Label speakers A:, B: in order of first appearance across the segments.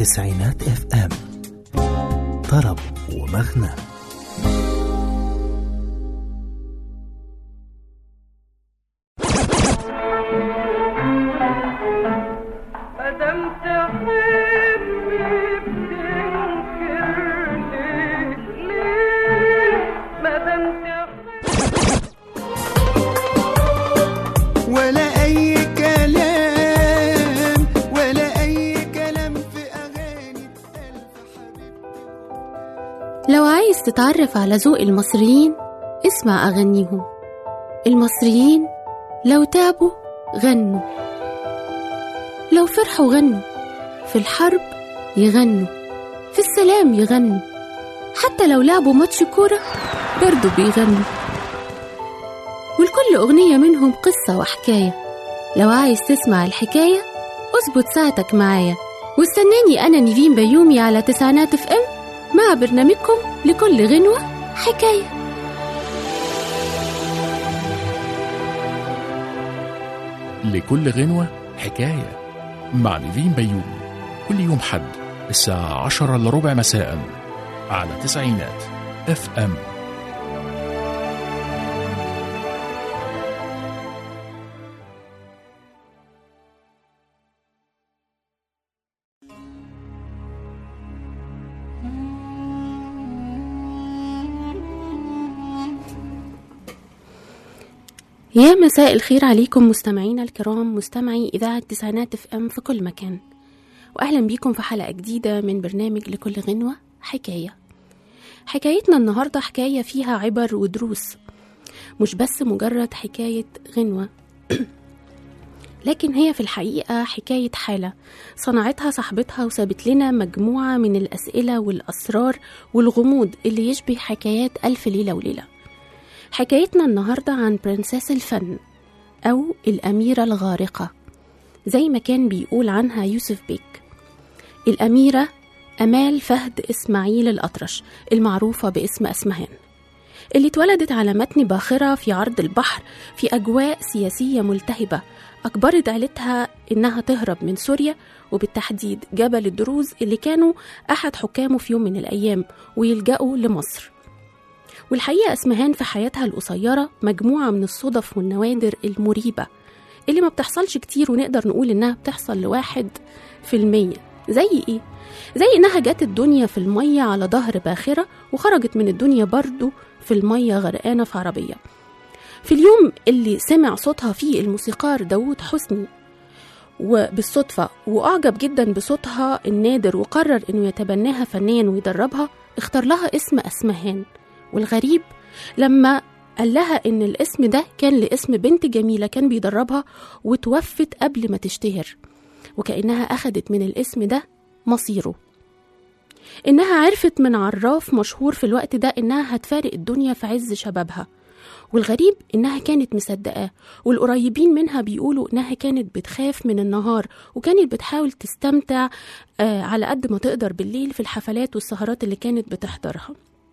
A: تسعينات اف ام طرب ومغنى
B: مادام تحبني بتنكر ليه ليه مادام تحبني
C: ولا أي كلام ولا أي كلام في أغاني ألف حبيب
D: لو عايز تتعرف على ذوق المصريين اسمع أغانيهم المصريين لو تعبوا غنوا لو فرحوا غنوا في الحرب يغنوا في السلام يغنوا حتى لو لعبوا ماتش كورة برضو بيغنوا ولكل أغنية منهم قصة وحكاية لو عايز تسمع الحكاية اظبط ساعتك معايا واستناني أنا نيفين بيومي على تسعينات اف ام مع برنامجكم لكل غنوة حكاية
E: لكل غنوة حكاية مع نيفين بيومي كل يوم حد الساعة عشرة إلا ربع مساء على تسعينات اف ام
D: يا مساء الخير عليكم مستمعينا الكرام مستمعي إذاعة تسعينات اف ام في كل مكان وأهلا بيكم في حلقة جديدة من برنامج لكل غنوة حكاية حكايتنا النهاردة حكاية فيها عبر ودروس مش بس مجرد حكاية غنوة لكن هي في الحقيقة حكاية حالة صنعتها صاحبتها وسابت لنا مجموعة من الأسئلة والأسرار والغموض اللي يشبه حكايات ألف ليلة وليلة حكايتنا النهاردة عن برنسيس الفن أو الأميرة الغارقة زي ما كان بيقول عنها يوسف بيك الأميرة أمال فهد إسماعيل الأطرش المعروفة باسم أسمهان اللي اتولدت على متن باخرة في عرض البحر في أجواء سياسية ملتهبة أجبرت عيلتها إنها تهرب من سوريا وبالتحديد جبل الدروز اللي كانوا أحد حكامه في يوم من الأيام ويلجأوا لمصر والحقيقة اسمهان في حياتها القصيرة مجموعة من الصدف والنوادر المريبة اللي ما بتحصلش كتير ونقدر نقول إنها بتحصل لواحد في المية زي إيه؟ زي إنها جت الدنيا في المية على ظهر باخرة وخرجت من الدنيا برضو في المية غرقانة في عربية في اليوم اللي سمع صوتها فيه الموسيقار داوود حسني وبالصدفة وأعجب جدا بصوتها النادر وقرر إنه يتبناها فنيا ويدربها اختار لها اسم أسمهان والغريب لما قال لها إن الاسم ده كان لاسم بنت جميلة كان بيدربها وتوفت قبل ما تشتهر وكأنها أخدت من الاسم ده مصيره إنها عرفت من عراف مشهور في الوقت ده إنها هتفارق الدنيا في عز شبابها والغريب إنها كانت مصدقاه والقريبين منها بيقولوا إنها كانت بتخاف من النهار وكانت بتحاول تستمتع آه على قد ما تقدر بالليل في الحفلات والسهرات اللي كانت بتحضرها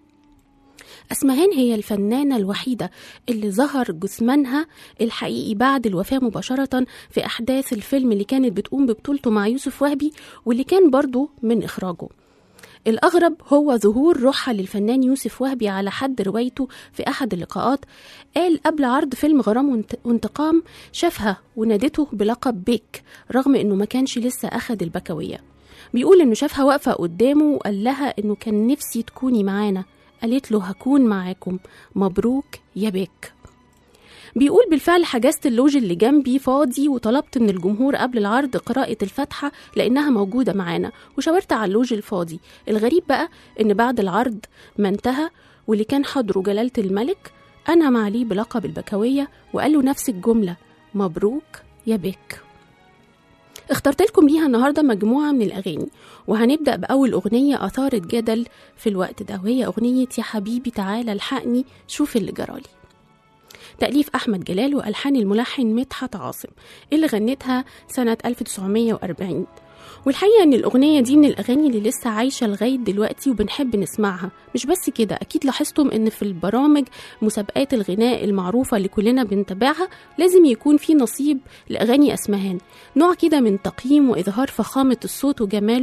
D: أسمهان هي الفنانة الوحيدة اللي ظهر جثمانها الحقيقي بعد الوفاة مباشرة في أحداث الفيلم اللي كانت بتقوم ببطولته مع يوسف وهبي واللي كان برضه من إخراجه الأغرب هو ظهور روحها للفنان يوسف وهبي على حد روايته في أحد اللقاءات قال قبل عرض فيلم غرام وانت- وانتقام شافها ونادته بلقب بيك رغم إنه ما كانش لسه أخد البكوية بيقول إنه شافها واقفة قدامه وقال لها إنه كان نفسي تكوني معانا قالت له هكون معاكم مبروك يا بيك بيقول بالفعل حجزت اللوج اللي جنبي فاضي وطلبت من الجمهور قبل العرض قراءة الفاتحة لأنها موجودة معانا وشاورت على اللوج الفاضي الغريب بقى إن بعد العرض ما انتهى واللي كان حضره جلالة الملك أنعم عليه بلقب البكوية وقال له نفس الجملة مبروك يا بك اخترت لكم ليها النهارده مجموعة من الأغاني وهنبدأ بأول أغنية أثارت جدل في الوقت ده وهي أغنية يا حبيبي تعالى الحقني شوف اللي جرالي تأليف أحمد جلال وألحان الملحن مدحت عاصم اللي غنتها سنة 1940 والحقيقة إن الأغنية دي من الأغاني اللي لسه عايشة لغاية دلوقتي وبنحب نسمعها مش بس كده أكيد لاحظتم إن في البرامج مسابقات الغناء المعروفة اللي كلنا بنتابعها لازم يكون في نصيب لأغاني أسمهان نوع كده من تقييم وإظهار فخامة الصوت وجماله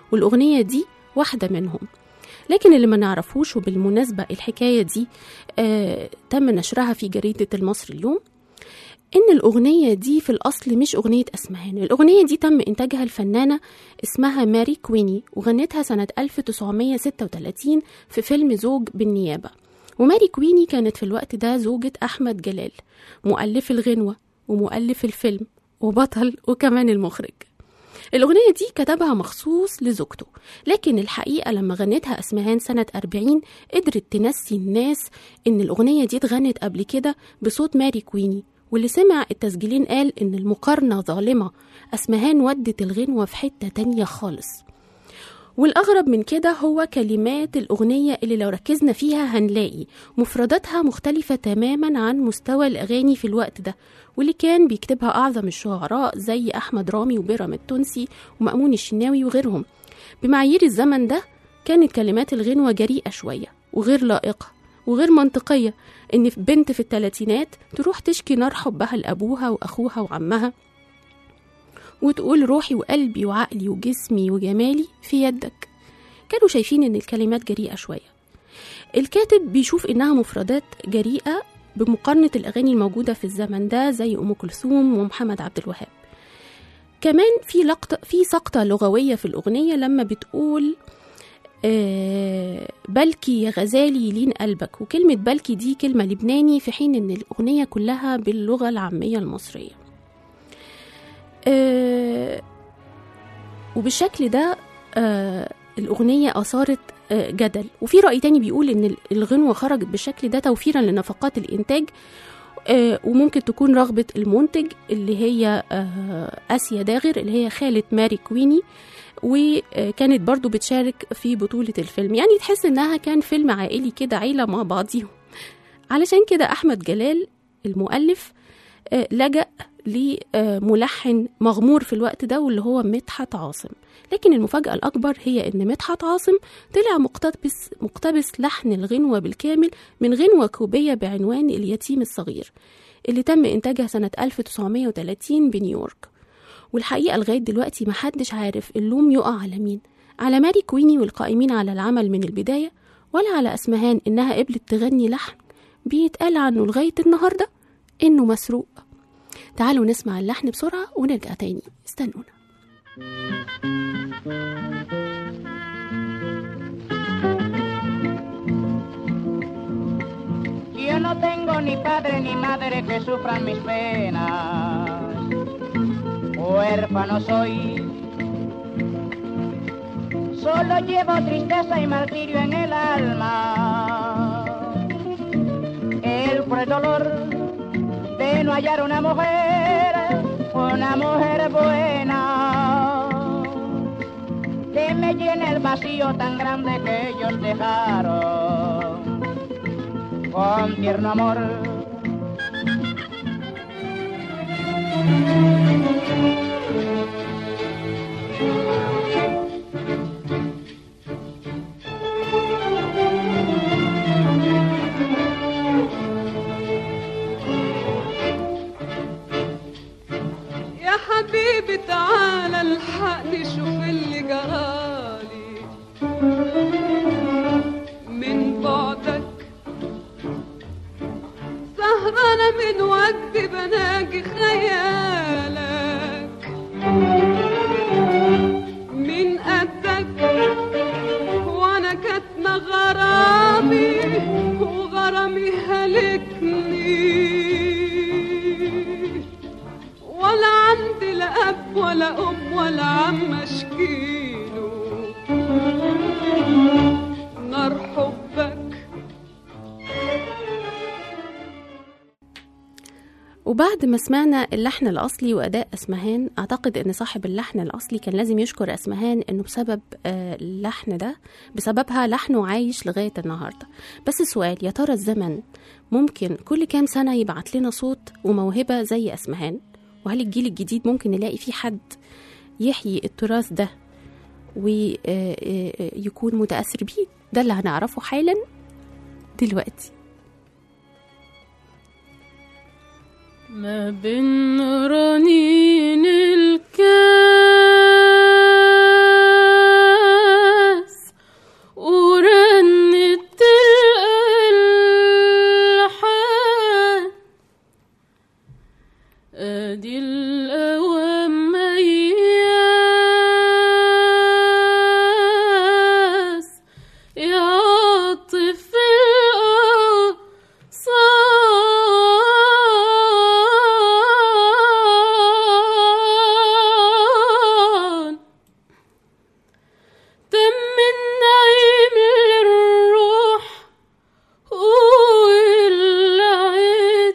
D: والأغنية دي واحدة منهم لكن اللي ما نعرفوش وبالمناسبة الحكاية دي آه تم نشرها في جريدة المصري اليوم إن الأغنية دي في الأصل مش أغنية أسمهان الأغنية دي تم إنتاجها الفنانة اسمها ماري كويني وغنتها سنة 1936 في فيلم زوج بالنيابة وماري كويني كانت في الوقت ده زوجة أحمد جلال مؤلف الغنوة ومؤلف الفيلم وبطل وكمان المخرج الأغنية دي كتبها مخصوص لزوجته لكن الحقيقة لما غنتها أسمهان سنة 40 قدرت تنسي الناس إن الأغنية دي اتغنت قبل كده بصوت ماري كويني واللي سمع التسجيلين قال إن المقارنة ظالمة أسمهان ودت الغنوة في حتة تانية خالص والأغرب من كده هو كلمات الأغنية اللي لو ركزنا فيها هنلاقي مفرداتها مختلفة تماما عن مستوى الأغاني في الوقت ده واللي كان بيكتبها أعظم الشعراء زي أحمد رامي وبيرام التونسي ومأمون الشناوي وغيرهم بمعايير الزمن ده كانت كلمات الغنوة جريئة شوية وغير لائقة وغير منطقية إن في بنت في الثلاثينات تروح تشكي نار حبها لأبوها وأخوها وعمها وتقول روحي وقلبي وعقلي وجسمي وجمالي في يدك كانوا شايفين إن الكلمات جريئة شوية الكاتب بيشوف إنها مفردات جريئة بمقارنة الأغاني الموجودة في الزمن ده زي أم كلثوم ومحمد عبد الوهاب كمان في لقطة في سقطة لغوية في الأغنية لما بتقول آه، بلكي يا غزالي لين قلبك وكلمة بلكي دي كلمة لبناني في حين إن الأغنية كلها باللغة العامية المصرية آه، وبالشكل ده آه، الأغنية أثارت آه، جدل وفي رأي تاني بيقول إن الغنوة خرجت بالشكل ده توفيرا لنفقات الإنتاج آه، وممكن تكون رغبة المنتج اللي هي آه، آسيا داغر اللي هي خالة ماري كويني وكانت برضو بتشارك في بطولة الفيلم يعني تحس إنها كان فيلم عائلي كده عيلة مع بعضيهم علشان كده أحمد جلال المؤلف آه، لجأ لملحن مغمور في الوقت ده واللي هو مدحت عاصم لكن المفاجأة الأكبر هي إن مدحت عاصم طلع مقتبس مقتبس لحن الغنوة بالكامل من غنوة كوبية بعنوان اليتيم الصغير اللي تم إنتاجها سنة 1930 بنيويورك والحقيقة لغاية دلوقتي محدش عارف اللوم يقع على مين على ماري كويني والقائمين على العمل من البداية ولا على أسمهان إنها قبلت تغني لحن بيتقال عنه لغاية النهاردة إنه مسروق تعالوا نسمع اللحن بسرعة ونرجع تاني استنونا
F: Yo no tengo ni padre ni madre que sufran mis penas. Huérfano soy. Solo llevo tristeza y martirio en el alma. El cruel dolor de no hallar una mujer, una mujer buena. Que me llene el vacío tan grande que ellos dejaron con tierno amor.
B: يا حبيبي تعالى الحقني شوف اللي جرالي من بعدك سهرانة من وقت بناجي خيالك من قدك وانا كاتمة غرامي وغرامي هلكني ولا عندي لا اب ولا ام ولا عم اشكيله نار حبك
D: وبعد ما سمعنا اللحن الأصلي وأداء أسمهان أعتقد أن صاحب اللحن الأصلي كان لازم يشكر أسمهان أنه بسبب آه، اللحن ده بسببها لحنه عايش لغاية النهاردة بس السؤال يا ترى الزمن ممكن كل كام سنة يبعت لنا صوت وموهبة زي أسمهان وهل الجيل الجديد ممكن نلاقي فيه حد يحيي التراث ده ويكون متأثر بيه ده اللي هنعرفه حالا دلوقتي ما بين رنين دي الأوام مياس يعطف الأغصان تم النعيم للروح والعين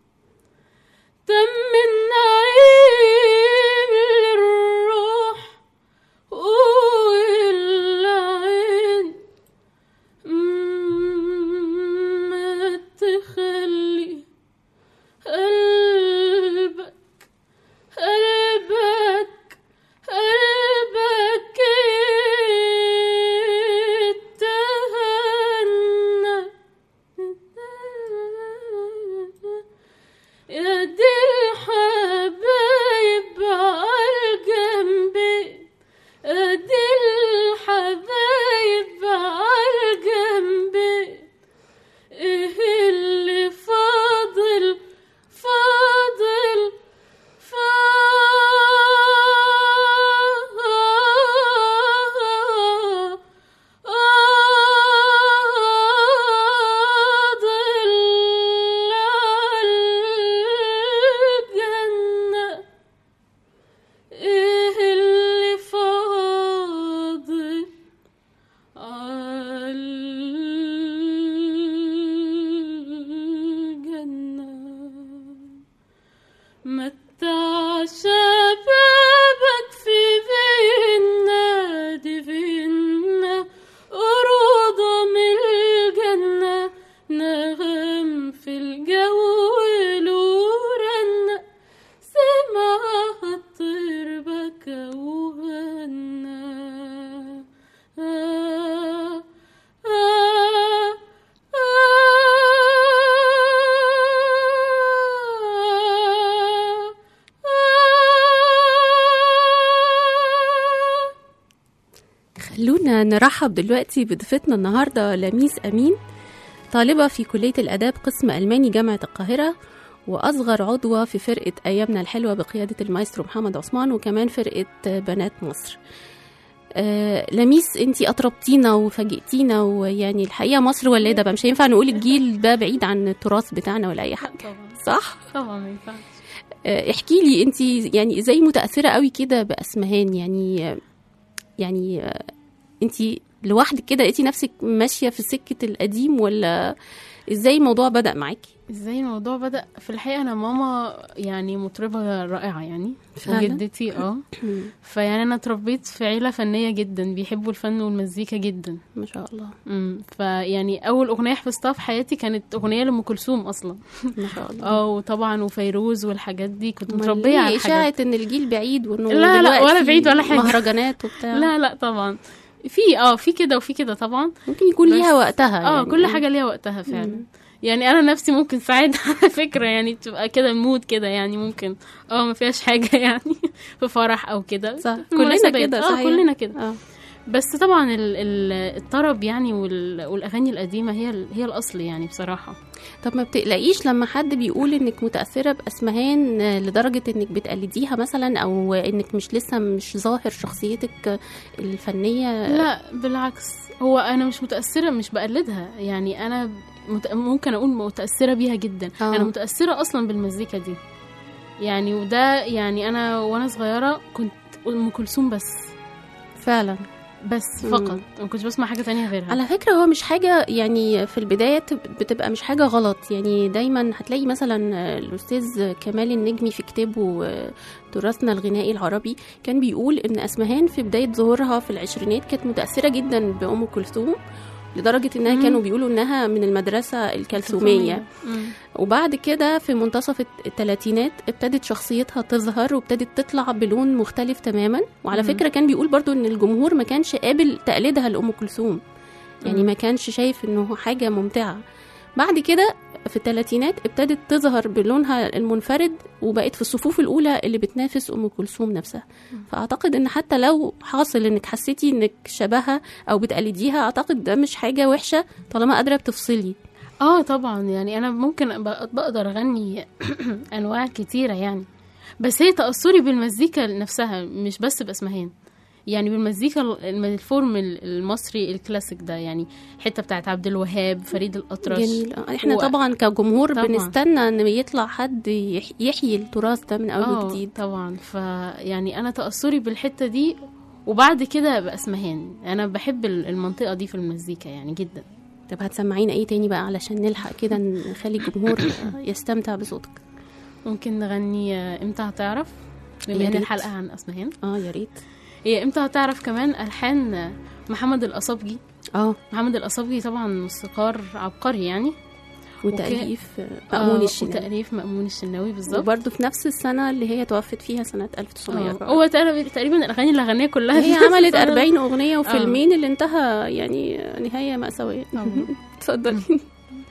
D: تم النعيم للروح والعين ما تخلي قلبك قلبك قلبك يتهنى يا دي الحبايب عالجنبين يا دي الحبايب عالجنبين ايه اللي فاضل فاضل فاضل الجنة ايه اللي فاضل عالجنة متع شبابك في فينا دي فينا أروضة من الجنة نغم في الجو ولورنا سمعها الطير بكى وغنى آه آه خلونا نرحب دلوقتي بضيفتنا النهارده لميس امين طالبه في كليه الاداب قسم الماني جامعه القاهره واصغر عضوه في فرقه ايامنا الحلوه بقياده المايسترو محمد عثمان وكمان فرقه بنات مصر آه لميس انتي اطربتينا وفاجئتينا ويعني الحقيقه مصر ولاده بقى مش هينفع نقول الجيل ده بعيد عن التراث بتاعنا ولا اي حاجه
G: طبعا
D: صح
G: طبعا ما ينفعش
D: آه، احكي لي انت يعني ازاي متاثره قوي كده باسمهان يعني يعني انت لوحدك كده لقيتي نفسك ماشيه في سكه القديم ولا ازاي الموضوع بدا معاكي
G: ازاي الموضوع بدأ في الحقيقة انا ماما يعني مطربة رائعة يعني
D: فعلا؟
G: وجدتي اه فيعني انا اتربيت في عيلة فنية جدا بيحبوا الفن والمزيكا جدا
D: ما شاء الله
G: امم فيعني اول اغنية حفظتها في حياتي كانت اغنية لأم كلثوم اصلا
D: ما شاء الله
G: اه وطبعا وفيروز والحاجات دي كنت
D: أمال
G: متربية
D: ليه
G: على
D: اشاعه
G: الحاجات
D: ان الجيل بعيد وانه
G: لا، لا، ولا
D: دلوقتي
G: بعيد ولا حاجة.
D: مهرجانات وبتاع
G: لا لا طبعا في اه في كده وفي كده طبعا
D: ممكن يكون
G: بس-
D: ليها وقتها
G: اه
D: يعني.
G: كل حاجه ليها وقتها فعلا يعني انا نفسي ممكن ساعات على فكره يعني تبقى كده مود كده يعني ممكن اه ما فيهاش حاجه يعني في فرح او كده
D: صح
G: في
D: كلنا
G: مناسبات.
D: كده
G: اه
D: صحيح
G: كلنا كده
D: اه
G: بس طبعا ال ال الطرب يعني وال والاغاني القديمه هي ال هي الاصل يعني بصراحه
D: طب ما بتقلقيش لما حد بيقول انك متاثره باسمهان آه، لدرجه انك بتقلديها مثلا او انك مش لسه مش ظاهر شخصيتك الفنيه
G: لا بالعكس هو انا مش متاثره مش بقلدها يعني انا مت... ممكن اقول متاثره بيها جدا
D: آه.
G: انا متاثره اصلا بالمزيكا دي يعني وده يعني انا وانا صغيره كنت ام كلثوم بس
D: فعلا
G: بس
D: مم.
G: فقط ما كنتش بسمع حاجه تانية غيرها
D: على فكرة هو مش حاجة يعني في البداية تب- بتبقى مش حاجة غلط يعني دايما هتلاقي مثلا آه، الأستاذ كمال النجمي في كتابه آه، تراثنا الغنائي العربي كان بيقول إن أسمهان في بداية ظهورها في العشرينات كانت متأثرة جدا بأم كلثوم لدرجة إنها
G: مم.
D: كانوا بيقولوا إنها من المدرسة الكلثومية
G: مم.
D: وبعد كده في منتصف الثلاثينات ابتدت شخصيتها تظهر وابتدت تطلع بلون مختلف تماما وعلى
G: مم.
D: فكرة كان بيقول برضو ان الجمهور ما كانش قابل تقليدها لأم كلثوم يعني
G: مم.
D: ما كانش شايف انه حاجة ممتعة بعد كده في الثلاثينات ابتدت تظهر بلونها المنفرد وبقت في الصفوف الأولى اللي بتنافس أم كلثوم نفسها فأعتقد إن حتى لو حاصل إنك حسيتي إنك شبهها أو بتقلديها أعتقد ده مش حاجة وحشة طالما قادرة بتفصلي
G: اه طبعا يعني انا ممكن أبقى- بقدر اغني انواع كتيره يعني بس هي تأثري بالمزيكا نفسها مش بس بأسمهان يعني بالمزيكا ال- الفورم ال- المصري الكلاسيك ده يعني حتة بتاعت عبد الوهاب فريد الأطرش
D: جميل آه، احنا
G: و-
D: طبعا كجمهور
G: طبعاً.
D: بنستنى ان يطلع حد يح- يحيي التراث ده من اول
G: اه
D: وجديد
G: طبعا فيعني انا تأثري بالحتة دي وبعد كده بأسمهان انا بحب ال- المنطقة دي في المزيكا يعني جدا
D: طب هتسمعينا ايه تاني بقى علشان نلحق كده نخلي الجمهور يستمتع بصوتك
G: ممكن نغني آه، امتى هتعرف
D: يا
G: بما ان
D: ريت.
G: الحلقة عن أسمهان
D: اه يا ريت
G: هي امتى هتعرف كمان ألحان آه، محمد القصبجي
D: اه
G: محمد القصبجي طبعا موسيقار عبقري يعني
D: وتأليف مأمون
G: آه،
D: الشناوي
G: وتأليف مأمون الشناوي بالظبط
D: وبرضه في نفس السنة اللي هي توفت فيها سنة
G: آه،
D: 1904
G: هو تقريبا تقريبا الأغاني اللي غنيها كلها
D: هي
G: في نفس
D: عملت
G: السنة.
D: 40 أغنية وفيلمين اللي انتهى يعني نهاية مأساوية اتفضلي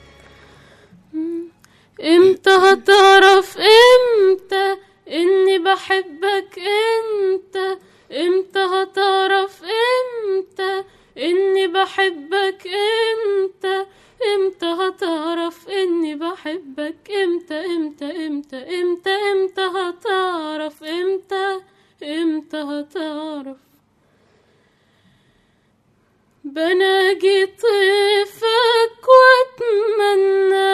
G: امتى هتعرف امتى اني بحبك انت امتى هتعرف امتى اني بحبك انت امتى هتعرف اني بحبك امتى امتى امتى امتى امتى هتعرف امتى امتى هتعرف بناجي طيفك واتمنى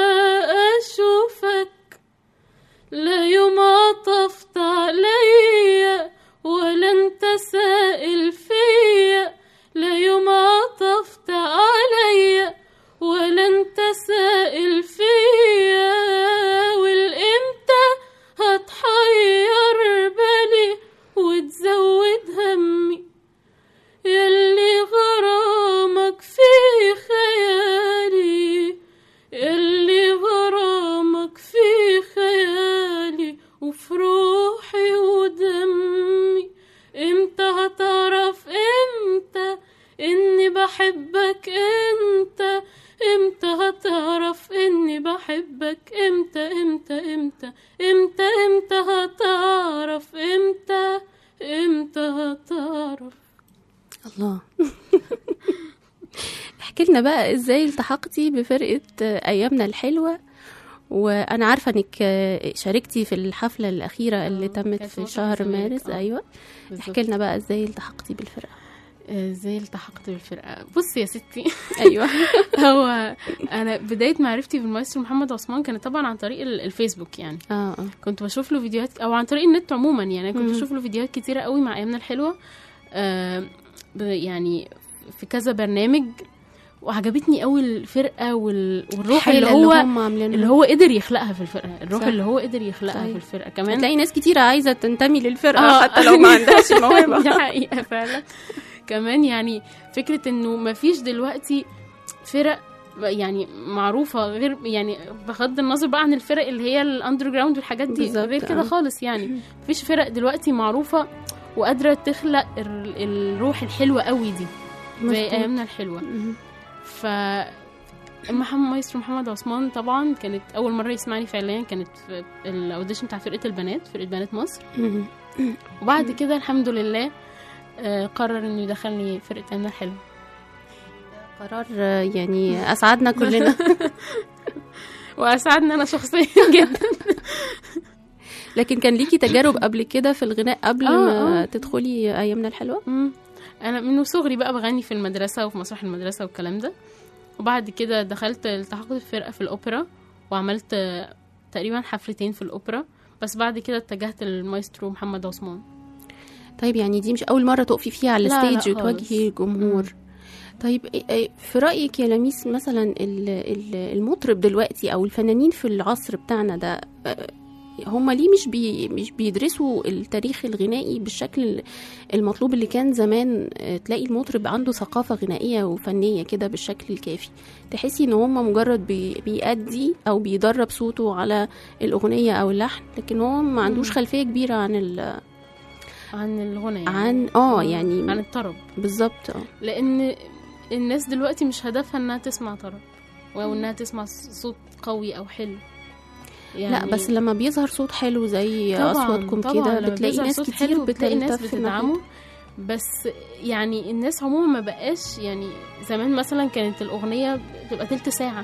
G: اشوفك لا يوم عطفت عليا ولا انت سائل فيا لا يوم عطفت عليا ولا انت سائل فيا والامتى هتحير بالي وتزود همي يلي غرامك في خيالي يلي غرامك في خيالي وفي روحي ودمي امتى هتعرف امتى اني بحبك انت امتى هتعرف اني بحبك امتى امتى امتى امتى امتى هتعرف امتى امتى هتعرف
D: الله احكي لنا بقى ازاي التحقتي بفرقة ايامنا الحلوة وانا عارفة انك شاركتي في الحفلة الاخيرة اللي تمت
G: كانت
D: في
G: موجودة
D: شهر
G: في الزمالك،
D: مارس
G: آه.
D: ايوه
G: بالظبط.
D: احكي لنا بقى ازاي التحقتي بالفرقة
G: ازاي التحقت بالفرقه بصي يا ستي
D: ايوه
G: هو انا بدايه معرفتي بالمايسترو محمد عثمان كانت طبعا عن طريق ال- الفيسبوك يعني
D: اه اه
G: كنت بشوف له فيديوهات او عن طريق النت عموما يعني أنا كنت
D: مم.
G: بشوف له فيديوهات كتيره قوي مع ايامنا الحلوه آه ب- يعني في كذا برنامج وعجبتني قوي الفرقه وال- والروح اللي
D: الحلقة
G: هو
D: هم عاملينها
G: اللي هو قدر يخلقها في الفرقه الروح
D: صح.
G: اللي هو قدر يخلقها
D: صحيح.
G: في الفرقه كمان
D: هتلاقي ناس كتيرة عايزة تنتمي للفرقة
G: آه.
D: حتى لو ما عندهاش
G: دي
D: الموهبة
G: حقيقة فعلا كمان يعني فكرة انه مفيش دلوقتي فرق يعني معروفة غير يعني بغض النظر بقى عن الفرق اللي هي الاندر جراوند والحاجات دي
D: بالظبط،
G: غير كده
D: آه.
G: خالص يعني مفيش فرق دلوقتي معروفة وقادرة تخلق ال- الروح الحلوة قوي دي زي
D: مظبوط.
G: ايامنا الحلوة
D: مم.
G: ف محمد مايسترو محمد عثمان طبعا كانت اول مره يسمعني فعليا كانت في الاوديشن بتاع فرقه البنات فرقه بنات مصر
D: مم.
G: وبعد كده الحمد لله آه، قرر انه يدخلني فرقه ايامنا الحلوه
D: قرار آه، يعني اسعدنا كلنا
G: واسعدني انا شخصيا جدا
D: لكن كان ليكي تجارب قبل كده في الغناء قبل
G: آه،
D: ما
G: آه.
D: تدخلي ايامنا الحلوه
G: مم. انا من صغري بقى بغني في المدرسه وفي مسرح المدرسه والكلام ده وبعد كده دخلت التحقت في فرقه في الاوبرا وعملت آه، تقريبا حفلتين في الاوبرا بس بعد كده اتجهت للمايسترو محمد عثمان
D: طيب يعني دي مش اول مره تقفي فيها على
G: لا، لا
D: الستيج
G: خالص.
D: وتواجهي الجمهور طيب إيه- إيه في رايك يا لميس مثلا ال- ال- المطرب دلوقتي او الفنانين في العصر بتاعنا ده آه، هم ليه مش بي مش بيدرسوا التاريخ الغنائي بالشكل المطلوب اللي كان زمان آه، تلاقي المطرب عنده ثقافة غنائية وفنية كده بالشكل الكافي تحسي ان هم مجرد بي بيأدي او بيدرب صوته على الأغنية او اللحن لكن هو ما عندوش
G: مم.
D: خلفية كبيرة عن ال
G: عن الغنى يعني.
D: عن اه يعني
G: عن الطرب
D: بالظبط اه
G: لان الناس دلوقتي مش هدفها انها تسمع طرب او انها تسمع صوت قوي او حلو يعني
D: لا بس لما بيظهر صوت حلو زي
G: طبعاً،
D: اصواتكم
G: طبعاً،
D: كده
G: لما
D: بتلاقي
G: بيظهر
D: ناس
G: صوت
D: كتير
G: حلو بتلاقي ناس
D: بتلتف
G: بتدعمه
D: ناحيته.
G: بس يعني الناس عموما ما بقاش يعني زمان مثلا كانت الأغنية بتبقى تلت ساعة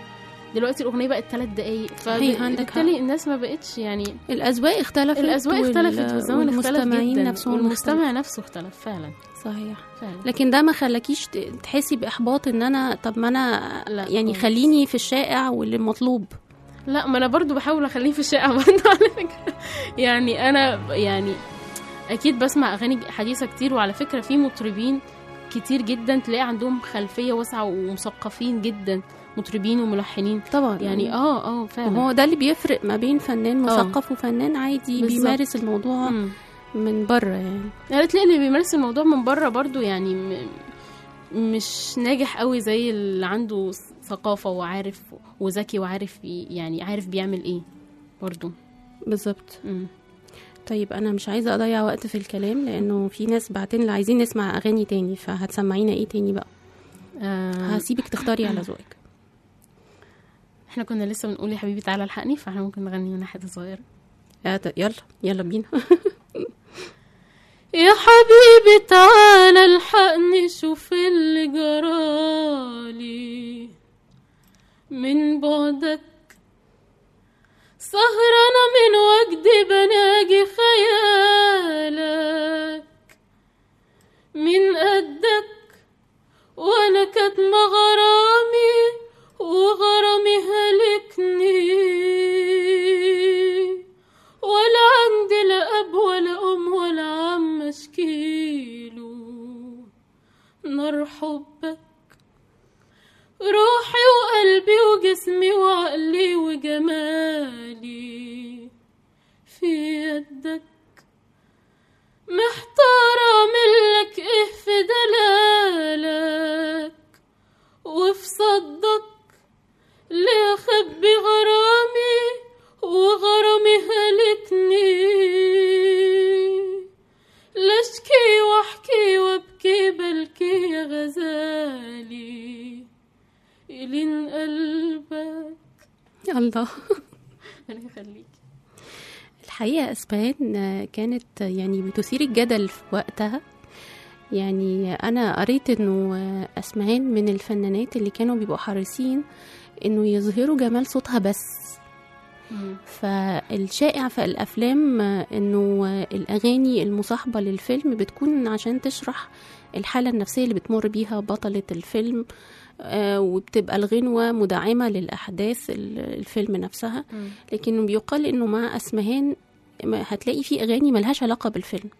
G: دلوقتي الاغنيه بقت ثلاث دقايق
D: صحيح، عندك
G: فبالتالي
D: حق.
G: الناس ما بقتش يعني
D: الاذواق اختلفت
G: الاذواق
D: وال-
G: اختلفت والزمن اختلف
D: والمستمعين
G: جدا
D: نفسهم
G: والمستمع نفسه اختلف فعلا
D: اختلف. صحيح
G: فعلا
D: لكن ده ما خلاكيش ت- تحسي باحباط ان انا طب ما انا
G: لا
D: يعني
G: خالص.
D: خليني في الشائع واللي مطلوب
G: لا ما انا برضو بحاول اخليه في الشقه برضو على فكره يعني انا يعني اكيد بسمع اغاني حديثه كتير وعلى فكره في مطربين كتير جدا تلاقي عندهم خلفيه واسعه ومثقفين جدا مطربين وملحنين
D: طبعا
G: يعني اه اه فعلا
D: هو ده اللي بيفرق ما بين فنان
G: آه.
D: مثقف وفنان عادي
G: بالظبط.
D: بيمارس الموضوع
G: مم.
D: من بره يعني
G: يعني تلاقي اللي بيمارس الموضوع من بره برضو يعني م... مش ناجح قوي زي اللي عنده ثقافة وعارف وذكي وعارف بي يعني عارف بيعمل ايه برضو
D: بالظبط
G: مم.
D: طيب انا مش عايزه اضيع وقت في الكلام لانه في ناس بعدين اللي عايزين نسمع اغاني تاني فهتسمعينا ايه تاني بقى
G: آه
D: هسيبك تختاري على ذوقك
G: احنا كنا لسه بنقول يا حبيبي تعالى الحقني فاحنا ممكن نغني منها حته صغيره
D: آه، ت- يلا يلا بينا
G: يا حبيبي تعالى الحقني شوف اللي جرالي من بعدك سهرانة من وجدي بناجي خيالك من قدك وانا كاتمة غرامي وغرامي هلكني ولا عندي لا اب ولا ام ولا عم اشكيله نار حبك روحي وقلبي وجسمي وعقلي وجمالي في يدك محتارة اعملك ايه في دلالك وفي صدك ليه اخبي غرامي وغرامي هلكني لاشكي واحكي وابكي بلكي يا غزالي يلين قلبك
D: الله
G: انا يخليك
D: الحقيقه اسبان آه، كانت يعني بتثير الجدل في وقتها يعني انا قريت انه آه، اسمهان من الفنانات اللي كانوا بيبقوا حريصين انه يظهروا جمال صوتها بس فالشائع في الافلام آه، انه آه، الاغاني المصاحبه للفيلم بتكون عشان تشرح الحاله النفسيه اللي بتمر بيها بطله الفيلم آه، وبتبقى الغنوه مدعمه للاحداث ال- الفيلم نفسها لكن بيقال انه مع اسمهان ما- هتلاقي في اغاني ملهاش علاقه بالفيلم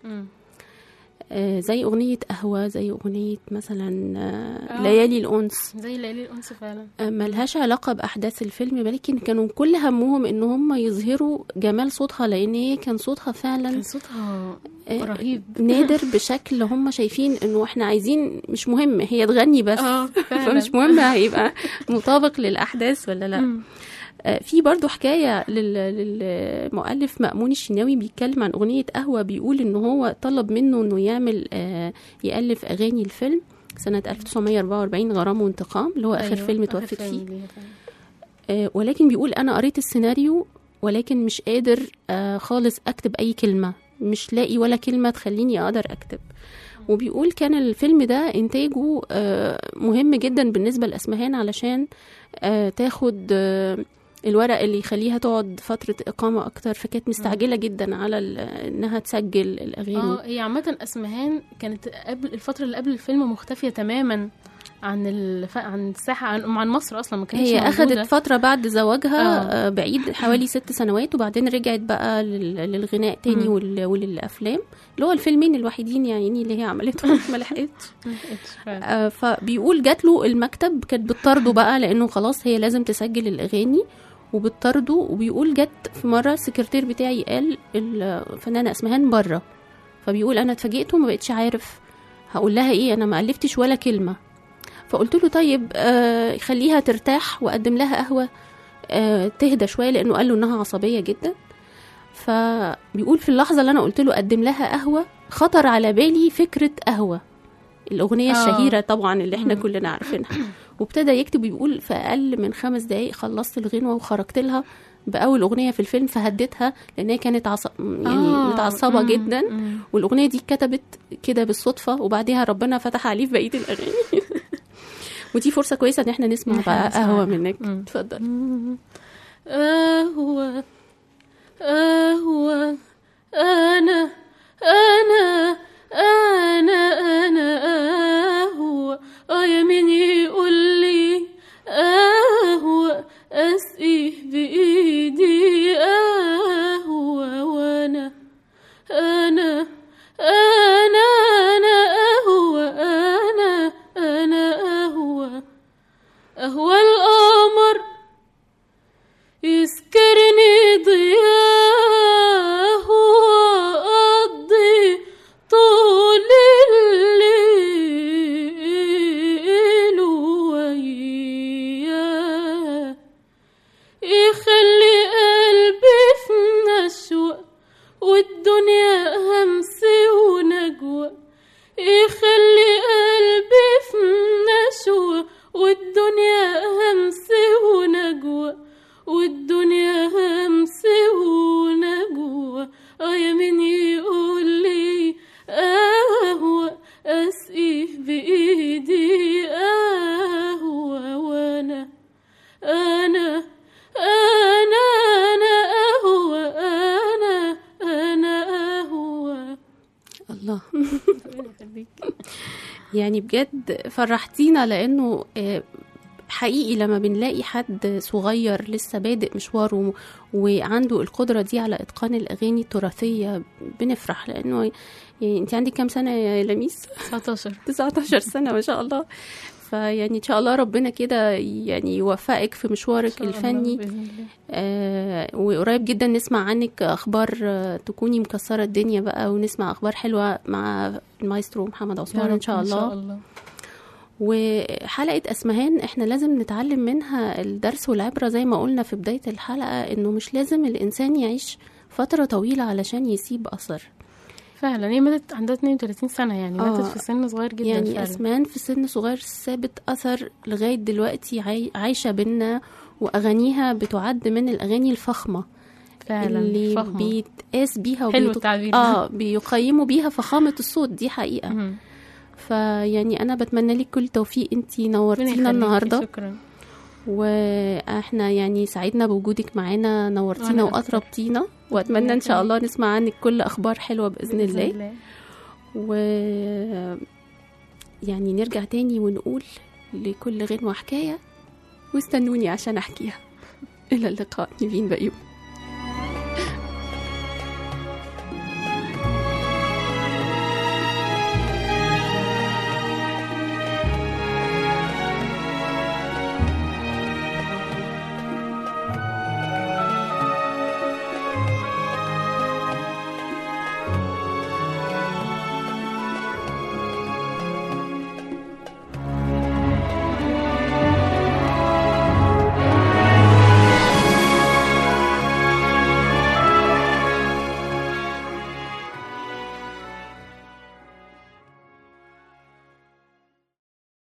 D: آه، زي اغنيه قهوه زي اغنيه مثلا آه،
G: آه.
D: ليالي الانس
G: زي ليالي الانس فعلا
D: آه، ملهاش علاقة بأحداث الفيلم ولكن كانوا كل همهم إن هم يظهروا جمال صوتها لأن هي كان صوتها فعلا
G: كان صوتها
D: آه،
G: رهيب
D: نادر بشكل هم شايفين إنه إحنا عايزين مش مهم هي تغني بس
G: اه فعلا
D: فمش مهم هيبقى مطابق للأحداث ولا لا
G: مم.
D: آه، في برضو حكاية لل- للمؤلف مأمون الشناوي بيتكلم عن أغنية قهوة بيقول إن هو طلب منه إنه يعمل آه، يألف أغاني الفيلم سنة 1944 غرام وانتقام اللي هو آخر
G: أيوة،
D: فيلم
G: آخر
D: اتوفت
G: فيلم
D: فيه
G: ليها فعلا.
D: آه، ولكن بيقول انا قريت السيناريو ولكن مش قادر آه، خالص اكتب اي كلمه مش لاقي ولا كلمه تخليني اقدر اكتب وبيقول كان الفيلم ده انتاجه آه، مهم جدا بالنسبه لاسمهان علشان آه، تاخد آه، الورق اللي يخليها تقعد فترة إقامة أكتر فكانت مستعجلة جدا على ال- إنها تسجل الأغاني
G: اه هي عامة اسمهان كانت قبل الفترة اللي قبل الفيلم مختفية تماما عن الف... عن الساحة عن, عن مصر اصلا ما كانتش
D: هي
G: موجودة.
D: اخدت فتره بعد زواجها
G: آه.
D: آه. بعيد حوالي ست سنوات وبعدين رجعت بقى لل- للغناء تاني
G: مم.
D: وال- وللافلام اللي هو الفيلمين الوحيدين يعني اللي هي عملتهم ما لحقتش
G: ما لقيتش فعلا.
D: آه، فبيقول جات له المكتب كانت بتطرده بقى لانه خلاص هي لازم تسجل الاغاني وبتطرده وبيقول جت في مره السكرتير بتاعي قال الفنانه اسمهان بره فبيقول انا اتفاجئت وما بقتش عارف هقول لها ايه انا ما الفتش ولا كلمه فقلت له طيب آه خليها ترتاح واقدم لها قهوه آه تهدى شويه لانه قال له انها عصبيه جدا فبيقول في اللحظه اللي انا قلت له قدم لها قهوه خطر على بالي فكره قهوه الاغنيه
G: آه.
D: الشهيره طبعا اللي احنا
G: مم.
D: كلنا عارفينها وابتدى يكتب ويقول في اقل من خمس دقايق خلصت الغنوه وخرجت لها باول اغنيه في الفيلم فهديتها لان هي كانت عص... يعني
G: آه،
D: متعصبه
G: مم،
D: جدا
G: مم.
D: والاغنيه دي اتكتبت كده بالصدفه وبعديها ربنا فتح عليه في بقيه الاغاني ودي فرصه كويسه ان احنا نسمع
G: إن إحنا
D: بقى
G: نسمع.
D: قهوه منك
G: مم.
D: اتفضل
G: قهوة قهوة أنا أنا أنا أنا قهوة آه يا مين يقول لي قهوة أسقيه بإيدي قهوة وأنا أنا أنا أنا قهوة أنا أنا قهوة قهوة القمر يسكرني ضياه وأقضي طول الليل وياه يخلي قلبي في نشوة والدنيا همس ونجوى يخلي قلبي في نشوة والدنيا همس ونجوى والدنيا همس ونجوى اه يا مين يقول لي قهوة أسقيه بإيدي قهوة وأنا أنا أنا أنا قهوة أنا أنا قهوة
D: الله يعني بجد فرحتينا لانه آه، حقيقي لما بنلاقي حد صغير لسه بادئ مشواره وعنده القدرة دي على إتقان الأغاني التراثية بنفرح لأنه يعني أنت عندك كام سنة يا لميس؟
G: 19
D: 19 سنة ما شاء الله فيعني إن شاء الله ربنا كده يعني يوفقك في مشوارك الفني
G: بإذن الله.
D: آه وقريب جدا نسمع عنك اخبار آه تكوني مكسره الدنيا بقى ونسمع اخبار حلوه مع المايسترو محمد
G: يا
D: عثمان
G: رب
D: ان شاء الله
G: الله
D: وحلقه اسمهان احنا لازم نتعلم منها الدرس والعبره زي ما قلنا في بدايه الحلقه انه مش لازم الانسان يعيش فتره طويله علشان يسيب اثر
G: فعلا هي ماتت عندها 32 سنة يعني
D: آه.
G: ماتت في سن صغير جدا
D: يعني
G: فعلا.
D: اسمان في سن صغير سابت اثر لغايه دلوقتي عاي- عايشه بينا واغانيها بتعد من الاغاني الفخمه
G: فعلا
D: اللي
G: فخمة.
D: بيتقاس بيها
G: حلو
D: وبيت-
G: التعبير ده.
D: اه بيقيموا بيها فخامه الصوت دي حقيقه
G: مهم.
D: فيعني انا بتمنى لك كل توفيق انتي
G: ربنا
D: نورتينا
G: يخليكي،
D: النهارده
G: شكرا
D: واحنا يعني سعدنا بوجودك معانا نورتينا
G: وأنا أكتر.
D: واطربتينا واتمنى ان شاء الله نسمع عنك كل اخبار حلوه باذن الله
G: الله
D: و يعني نرجع تاني ونقول لكل غنوة حكاية واستنوني عشان أحكيها إلى اللقاء نيفين بقيوم